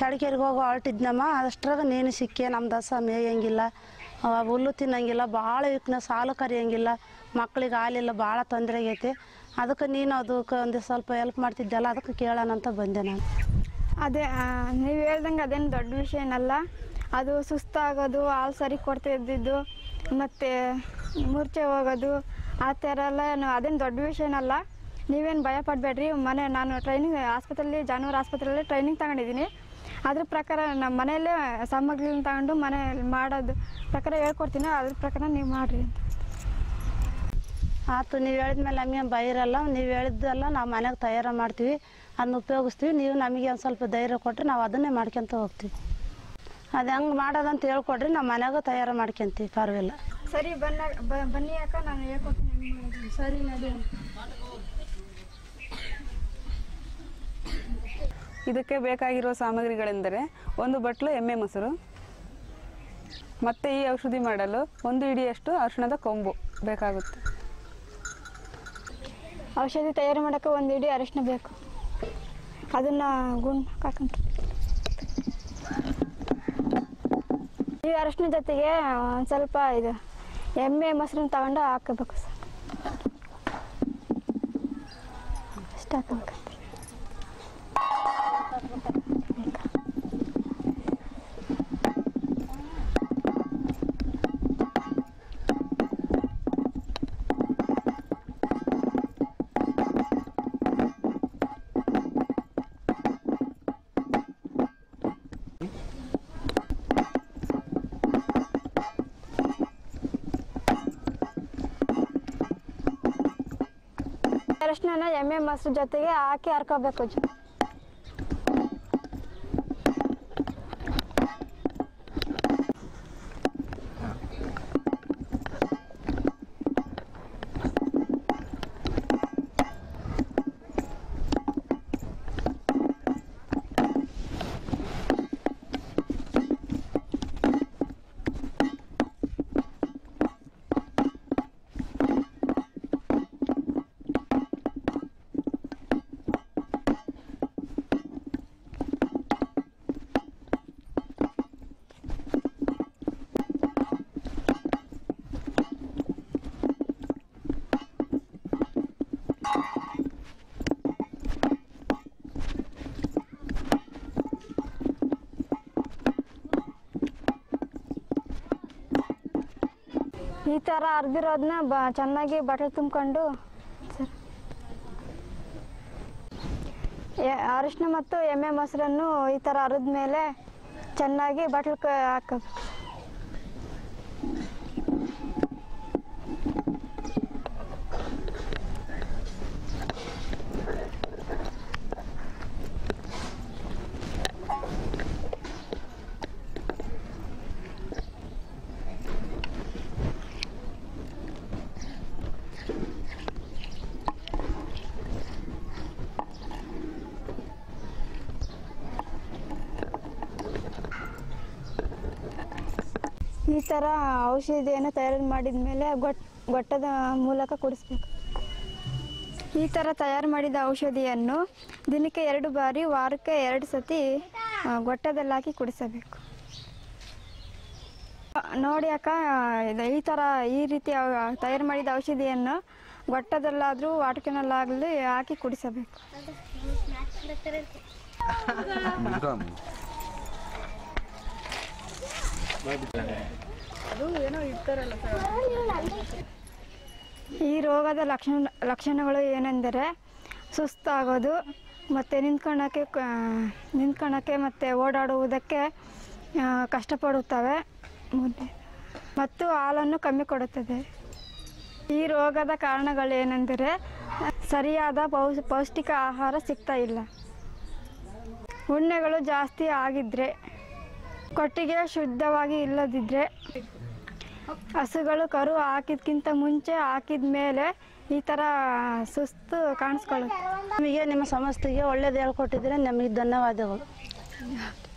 ಚಳಿಕೆರಿಗೆ ಹೋಗಿ ಹೊರಟಿದ್ನಮ್ಮ ಅಷ್ಟ್ರಾಗ ನೀನು ಸಿಕ್ಕಿ ನಮ್ಮ ದಸ ಮೇಯಂಗಿಲ್ಲ ಆ, ಹುಲ್ಲು ತಿನ್ನಂಗಿಲ್ಲ ಭಾಳ ವೀಕ್ನೆಸ್ ಹಾಲು ಕರಿಯಂಗಿಲ್ಲ ಮಕ್ಳಿಗೆ ಹಾಲಿಲ್ಲ ಭಾಳ ತೊಂದರೆ ಆಗೈತಿ ಅದಕ್ಕೆ ನೀನು ಅದಕ್ಕೆ ಒಂದು ಸ್ವಲ್ಪ ಹೆಲ್ಪ್ ಮಾಡ್ತಿದ್ದಲ್ಲ ಅದಕ್ಕೆ ಕೇಳೋಣ ಅಂತ ಬಂದೆ ನಾನು ಅದೇ ನೀವು ಹೇಳ್ದಂಗೆ ಅದೇನು ದೊಡ್ಡ ವಿಷಯ ಏನಲ್ಲ ಅದು ಸುಸ್ತಾಗೋದು ಹಾಲು ಸರಿ ಕೊಡ್ತಾ ಇದ್ದಿದ್ದು ಮತ್ತು ಮೂರ್ಛೆ ಹೋಗೋದು ಆ ಥರ ಎಲ್ಲ ಏನು ಅದೇನು ದೊಡ್ಡ ವಿಷಯ ಏನಲ್ಲ ನೀವೇನು ಭಯ ಪಡಬೇಡ್ರಿ ಮನೆ ನಾನು ಟ್ರೈನಿಂಗ್ ಆಸ್ಪತ್ರೆಯಲ್ಲಿ ಜಾನುವಾರು ಆಸ್ಪತ್ರೆಯಲ್ಲಿ ಟ್ರೈನಿಂಗ್ ತಗೊಂಡಿದ್ದೀನಿ ಅದ್ರ ಪ್ರಕಾರ ನಮ್ಮ ಮನೆಯಲ್ಲೇ ಸಾಮಗ್ರಿಗಳನ್ನ ತಗೊಂಡು ಮನೆಯಲ್ಲಿ ಮಾಡೋದು ಪ್ರಕಾರ ಹೇಳ್ಕೊಡ್ತೀನಿ ಅದ್ರ ಪ್ರಕಾರ ನೀವು ಮಾಡಿರಿ ಅಂತ ಆತು ನೀವು ಹೇಳಿದ್ಮೇಲೆ ನಮಗೆ ಭಯ ಇರಲ್ಲ ನೀವು ಹೇಳಿದ್ದೆಲ್ಲ ನಾವು ಮನೆಗೆ ತಯಾರು ಮಾಡ್ತೀವಿ ಅದನ್ನ ಉಪಯೋಗಿಸ್ತೀವಿ ನೀವು ನಮಗೆ ಒಂದು ಸ್ವಲ್ಪ ಧೈರ್ಯ ಕೊಟ್ಟರೆ ನಾವು ಅದನ್ನೇ ಮಾಡ್ಕೊತ ಹೋಗ್ತೀವಿ ಅದು ಹೆಂಗೆ ಮಾಡೋದಂತ ಹೇಳ್ಕೊಡ್ರಿ ನಾವು ಮನೆಯಾಗ ತಯಾರು ಮಾಡ್ಕೊತೀವಿ ಪರವಾಗಿಲ್ಲ ಸರಿ ಬನ್ನ ಬ- ಬನ್ನಿ ಅಕ್ಕ ನಾನು ಹೇಳ್ಕೊಡ್ತೀನಿ ಹೆಂಗೆ ಮಾಡೋದು ಸರಿ ನಡಿ ಇದಕ್ಕೆ ಬೇಕಾಗಿರುವ ಸಾಮಗ್ರಿಗಳೆಂದರೆ ಒಂದು ಬಟ್ಲು ಎಮ್ಮೆ ಮೊಸರು ಮತ್ತು ಈ ಔಷಧಿ ಮಾಡಲು ಒಂದು ಇಡಿಯಷ್ಟು ಅರಿಶಿಣದ ಕೊಂಬು ಬೇಕಾಗುತ್ತೆ ಔಷಧಿ ತಯಾರು ಮಾಡೋಕ್ಕೆ ಒಂದು ಇಡೀ ಅರಿಶಿನ ಬೇಕು ಅದನ್ನು ಗುಂಡು ಹಾಕೊಂಡ್ರೆ ಈ ಅರಿಶಿನ ಜೊತೆಗೆ ಒಂದು ಸ್ವಲ್ಪ ಇದು ಎಮ್ಮೆ ಮೊಸರನ್ನ ತಗೊಂಡು ಹಾಕಬೇಕು ಸರ್ ಅಷ್ಟು ಹಾಕಬೇಕು ಅರಿಶಿನ ಎಮ್ಮೆ ಮೊಸರು ಜೊತೆಗೆ ಹಾಕಿ ಹರ್ಕೋಬೇಕು ಜ ಈ ಥರ ಅರ್ದಿರೋದನ್ನ ಬ ಚೆನ್ನಾಗಿ ಬಟ್ಟೆ ತುಂಬಿಕೊಂಡು ಅರಿಶಿನ ಮತ್ತು ಎಮ್ಮೆ ಮೊಸರನ್ನು ಈ ಥರ ಅರಿದ ಮೇಲೆ ಚೆನ್ನಾಗಿ ಬಟ್ಲು ಹಾಕಬೇಕು ಈ ಥರ ಔಷಧಿಯನ್ನು ತಯಾರು ಮಾಡಿದ ಮೇಲೆ ಗೊಟ್ ಗೊಟ್ಟದ ಮೂಲಕ ಕುಡಿಸ್ಬೇಕು ಈ ಥರ ತಯಾರು ಮಾಡಿದ ಔಷಧಿಯನ್ನು ದಿನಕ್ಕೆ ಎರಡು ಬಾರಿ ವಾರಕ್ಕೆ ಎರಡು ಸತಿ ಆ, ಗೊಟ್ಟದಲ್ಲಿ ಹಾಕಿ ಕುಡಿಸಬೇಕು ನೋಡಿ ಅಕ್ಕ ಇದು ಈ ಥರ ಈ ರೀತಿ ಔ- ತಯಾರು ಮಾಡಿದ ಔಷಧಿಯನ್ನು ಗೊಟ್ಟದಲ್ಲಾದರೂ ವಾಟಕಿನಲ್ಲಾಗಲಿ ಹಾಕಿ ಕುಡಿಸಬೇಕು ಈ ರೋಗದ ಲಕ್ಷಣ ಲಕ್ಷಣಗಳು ಏನೆಂದರೆ ಸುಸ್ತಾಗೋದು ಮತ್ತು ನಿಂತ್ಕೊಳ್ಳೋಕ್ಕೆ ಕ- ನಿಂತ್ಕೊಳ್ಳೋಕ್ಕೆ ಮತ್ತು ಓಡಾಡುವುದಕ್ಕೆ ಆ, ಕಷ್ಟಪಡುತ್ತವೆ ಮುಂದೆ ಮತ್ತು ಹಾಲನ್ನು ಕಮ್ಮಿ ಕೊಡುತ್ತದೆ ಈ ರೋಗದ ಕಾರಣಗಳೇನೆಂದರೆ ಸರಿಯಾದ ಪೌಷ್ ಪೌಷ್ಟಿಕ ಆಹಾರ ಸಿಗ್ತಾ ಇಲ್ಲ ಉಣ್ಣೆಗಳು ಜಾಸ್ತಿ ಆಗಿದ್ರೆ ಕೊಟ್ಟಿಗೆ ಶುದ್ಧವಾಗಿ ಇಲ್ಲದಿದ್ದರೆ ಹಸುಗಳು ಕರು ಹಾಕಿದ್ಕಿಂತ ಮುಂಚೆ ಹಾಕಿದ ಮೇಲೆ ಈ ಥರ ಸುಸ್ತು ಕಾಣಿಸ್ಕೊಳ್ಳುತ್ತೆ ನಮಗೆ ನಿಮ್ಮ ಸಂಸ್ಥೆಗೆ ಒಳ್ಳೇದು ಹೇಳ್ಕೊಟ್ಟಿದ್ರೆ ನಮಗೆ ಧನ್ಯವಾದಗಳು